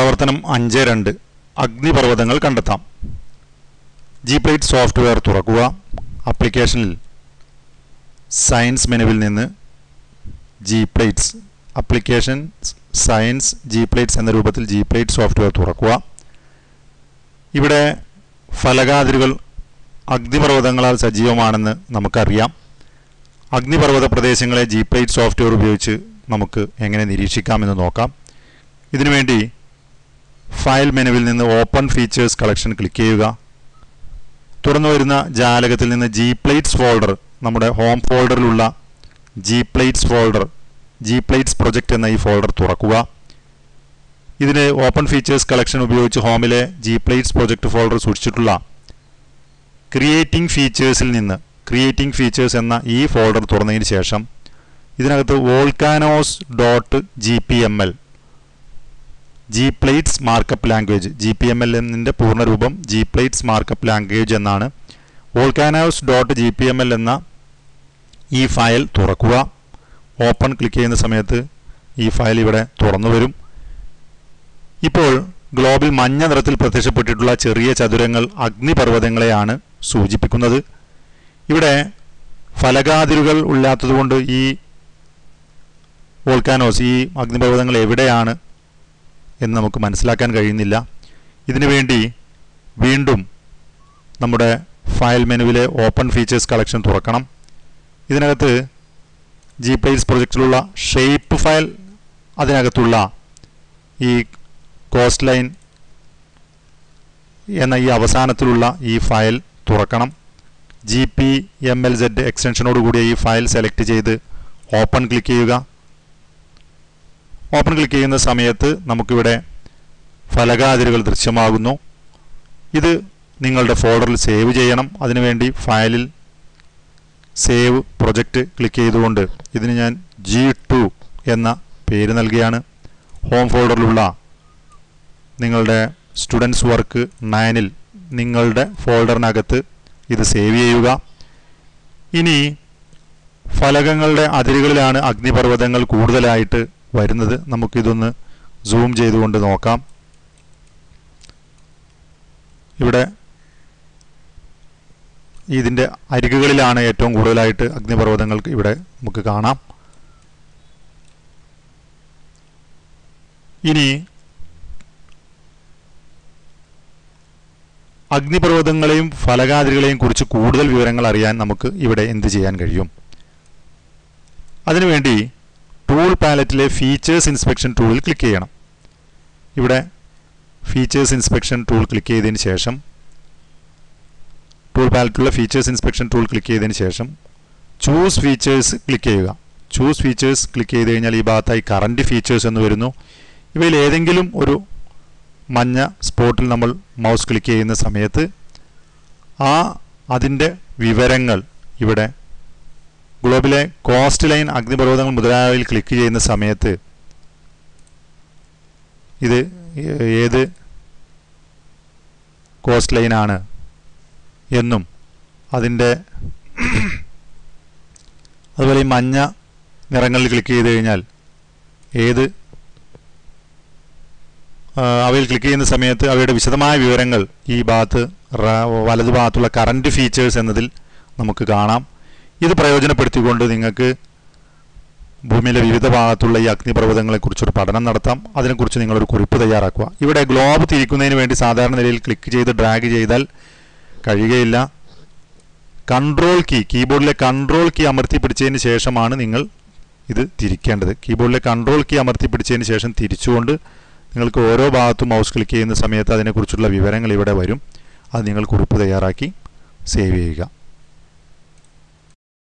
പ്രവർത്തനം അഞ്ച് രണ്ട് അഗ്നിപർവ്വതങ്ങൾ കണ്ടെത്താം ജി പ്ലേറ്റ് സോഫ്റ്റ്വെയർ തുറക്കുക ആപ്ലിക്കേഷനിൽ സയൻസ് മെനുവിൽ നിന്ന് G plates application science G plates എന്ന രൂപത്തിൽ ജി പ്ലേറ്റ് സോഫ്റ്റ്വെയർ തുറക്കുക ഇവിടെ ഫലകാതിരുകൾ അഗ്നിപർവ്വതങ്ങളാൽ സജീവമാണെന്ന് നമുക്കറിയാം അഗ്നിപർവ്വത പ്രദേശങ്ങളെ ജി പ്ലേറ്റ് സോഫ്റ്റ്വെയർ ഉപയോഗിച്ച് നമുക്ക് എങ്ങനെ നിരീക്ഷിക്കാമെന്ന് നോക്കാം ഇതിനുവേണ്ടി ഫയൽ മെനുവിൽ നിന്ന് ഓപ്പൺ ഫീച്ചേഴ്സ് കളക്ഷൻ ക്ലിക്ക് ചെയ്യുക തുറന്നു വരുന്ന ജാലകത്തിൽ നിന്ന് ജി പ്ലേറ്റ്സ് ഫോൾഡർ നമ്മുടെ ഹോം ഫോൾഡറിലുള്ള G plates folder G plates project എന്ന ഈ ഫോൾഡർ തുറക്കുക ഇതിന് ഓപ്പൺ ഫീച്ചേഴ്സ് കളക്ഷൻ ഉപയോഗിച്ച് ഹോമിലെ ജി പ്ലേറ്റ്സ് പ്രൊജക്റ്റ് ഫോൾഡർ സൂക്ഷിച്ചിട്ടുള്ള ക്രിയേറ്റിംഗ് ഫീച്ചേഴ്സിൽ നിന്ന് ക്രിയേറ്റിംഗ് ഫീച്ചേഴ്സ് എന്ന ഈ ഫോൾഡർ തുറന്നതിന് ശേഷം ഇതിനകത്ത് volcanoes dot G P M L G plates markup language G P M L എന്നിൻ്റെ പൂർണ്ണരൂപം ജി പ്ലേറ്റ്സ് മാർക്കപ്പ് ലാംഗ്വേജ് എന്നാണ് volcanoes dot G P M L എന്ന ഈ ഫയൽ തുറക്കുക ഓപ്പൺ ക്ലിക്ക് ചെയ്യുന്ന സമയത്ത് ഈ ഫയൽ ഇവിടെ തുറന്നു വരും ഇപ്പോൾ ഗ്ലോബിൽ മഞ്ഞ നിറത്തിൽ പ്രത്യക്ഷപ്പെട്ടിട്ടുള്ള ചെറിയ ചതുരങ്ങൾ അഗ്നിപർവ്വതങ്ങളെയാണ് സൂചിപ്പിക്കുന്നത് ഇവിടെ ഫലകാതിരുകൾ ഇല്ലാത്തതുകൊണ്ട് ഈ വോൾക്കാനോസ് ഈ അഗ്നിപർവ്വതങ്ങൾ എവിടെയാണ് എന്ന് നമുക്ക് മനസ്സിലാക്കാൻ കഴിയുന്നില്ല ഇതിനുവേണ്ടി വീണ്ടും നമ്മുടെ ഫയൽ മെനുവിലെ ഓപ്പൺ ഫീച്ചേഴ്സ് കളക്ഷൻ തുറക്കണം ഇതിനകത്ത് ജി പ്ലേസ് പ്രൊജക്റ്റിലുള്ള ഷേപ്പ് ഫയൽ അതിനകത്തുള്ള ഈ കോസ്റ്റ് ലൈൻ എന്ന ഈ അവസാനത്തിലുള്ള ഈ ഫയൽ തുറക്കണം G P M L Z എക്സ്റ്റൻഷനോട് കൂടിയ ഈ ഫയൽ സെലക്ട് ചെയ്ത് ഓപ്പൺ ക്ലിക്ക് ചെയ്യുക ഓപ്പൺ ക്ലിക്ക് ചെയ്യുന്ന സമയത്ത് നമുക്കിവിടെ ഫലകാതിരുകൾ ദൃശ്യമാകുന്നു ഇത് നിങ്ങളുടെ ഫോൾഡറിൽ സേവ് ചെയ്യണം അതിനുവേണ്ടി ഫയലിൽ സേവ് പ്രൊജക്റ്റ് ക്ലിക്ക് ചെയ്തുകൊണ്ട് ഇതിന് ഞാൻ ജി ടു എന്ന പേര് നൽകുകയാണ് ഹോം ഫോൾഡറിലുള്ള നിങ്ങളുടെ സ്റ്റുഡൻസ് വർക്ക് നയനിൽ നിങ്ങളുടെ ഫോൾഡറിനകത്ത് ഇത് സേവ് ചെയ്യുക ഇനി ഫലകങ്ങളുടെ അതിരുകളിലാണ് അഗ്നിപർവ്വതങ്ങൾ കൂടുതലായിട്ട് വരുന്നത് നമുക്കിതൊന്ന് സൂം ചെയ്തുകൊണ്ട് നോക്കാം ഇവിടെ ഇതിൻ്റെ അരികുകളിലാണ് ഏറ്റവും കൂടുതലായിട്ട് അഗ്നിപർവ്വതങ്ങൾക്ക് ഇവിടെ നമുക്ക് കാണാം ഇനി അഗ്നിപർവ്വതങ്ങളെയും ഫലകാതിരികളെയും കുറിച്ച് കൂടുതൽ വിവരങ്ങൾ അറിയാൻ നമുക്ക് ഇവിടെ എന്ത് ചെയ്യാൻ കഴിയും അതിനുവേണ്ടി ടൂൾ പാലറ്റിലെ ഫീച്ചേഴ്സ് ഇൻസ്പെക്ഷൻ ടൂളിൽ ക്ലിക്ക് ചെയ്യണം ഇവിടെ ഫീച്ചേഴ്സ് ഇൻസ്പെക്ഷൻ ടൂൾ ക്ലിക്ക് ചെയ്തതിന് ശേഷം ടൂൾ പാലറ്റിലുള്ള ഫീച്ചേഴ്സ് ഇൻസ്പെക്ഷൻ ടൂൾ ക്ലിക്ക് ചെയ്തതിന് ശേഷം ചൂസ് ഫീച്ചേഴ്സ് ക്ലിക്ക് ചെയ്യുക ചൂസ് ഫീച്ചേഴ്സ് ക്ലിക്ക് ചെയ്ത് കഴിഞ്ഞാൽ ഈ ഭാഗത്തായി കറണ്ട് ഫീച്ചേഴ്സ് എന്ന് വരുന്നു ഇവയിൽ ഏതെങ്കിലും ഒരു മഞ്ഞ സ്പോട്ടിൽ നമ്മൾ മൗസ് ക്ലിക്ക് ചെയ്യുന്ന സമയത്ത് ആ അതിൻ്റെ വിവരങ്ങൾ ഇവിടെ ഗ്ലോബിലെ കോസ്റ്റ് ലൈൻ അഗ്നിപർവ്വതങ്ങൾ മുതലായവയിൽ ക്ലിക്ക് ചെയ്യുന്ന സമയത്ത് ഇത് ഏത് കോസ്റ്റ് ലൈനാണ് എന്നും അതിൻ്റെ അതുപോലെ ഈ മഞ്ഞ നിറങ്ങളിൽ ക്ലിക്ക് ചെയ്ത് കഴിഞ്ഞാൽ ഏത് അവയിൽ ക്ലിക്ക് ചെയ്യുന്ന സമയത്ത് അവയുടെ വിശദമായ വിവരങ്ങൾ ഈ ഭാഗത്ത് വലതു ഭാഗത്തുള്ള കറണ്ട് ഫീച്ചേഴ്സ് എന്നതിൽ നമുക്ക് കാണാം ഇത് പ്രയോജനപ്പെടുത്തിക്കൊണ്ട് നിങ്ങൾക്ക് ഭൂമിയിലെ വിവിധ ഭാഗത്തുള്ള ഈ അഗ്നിപർവ്വതങ്ങളെക്കുറിച്ചൊരു പഠനം നടത്താം അതിനെക്കുറിച്ച് നിങ്ങളൊരു കുറിപ്പ് തയ്യാറാക്കുക ഇവിടെ ഗ്ലോബ് തിരിക്കുന്നതിന് വേണ്ടി സാധാരണ നിലയിൽ ക്ലിക്ക് ചെയ്ത് ഡ്രാഗ് ചെയ്താൽ കഴിയുകയില്ല കൺട്രോൾ കീ കീബോർഡിലെ കൺട്രോൾ കീ അമർത്തി പിടിച്ചതിന് ശേഷമാണ് നിങ്ങൾ ഇത് തിരിക്കേണ്ടത് കീബോർഡിലെ കൺട്രോൾ കീ അമർത്തി പിടിച്ചതിന് ശേഷം തിരിച്ചുകൊണ്ട് നിങ്ങൾക്ക് ഓരോ ഭാഗത്തും മൗസ് ക്ലിക്ക് ചെയ്യുന്ന സമയത്ത് അതിനെക്കുറിച്ചുള്ള വിവരങ്ങൾ ഇവിടെ വരും അത് നിങ്ങൾ കുറിപ്പ് തയ്യാറാക്കി സേവ് ചെയ്യുക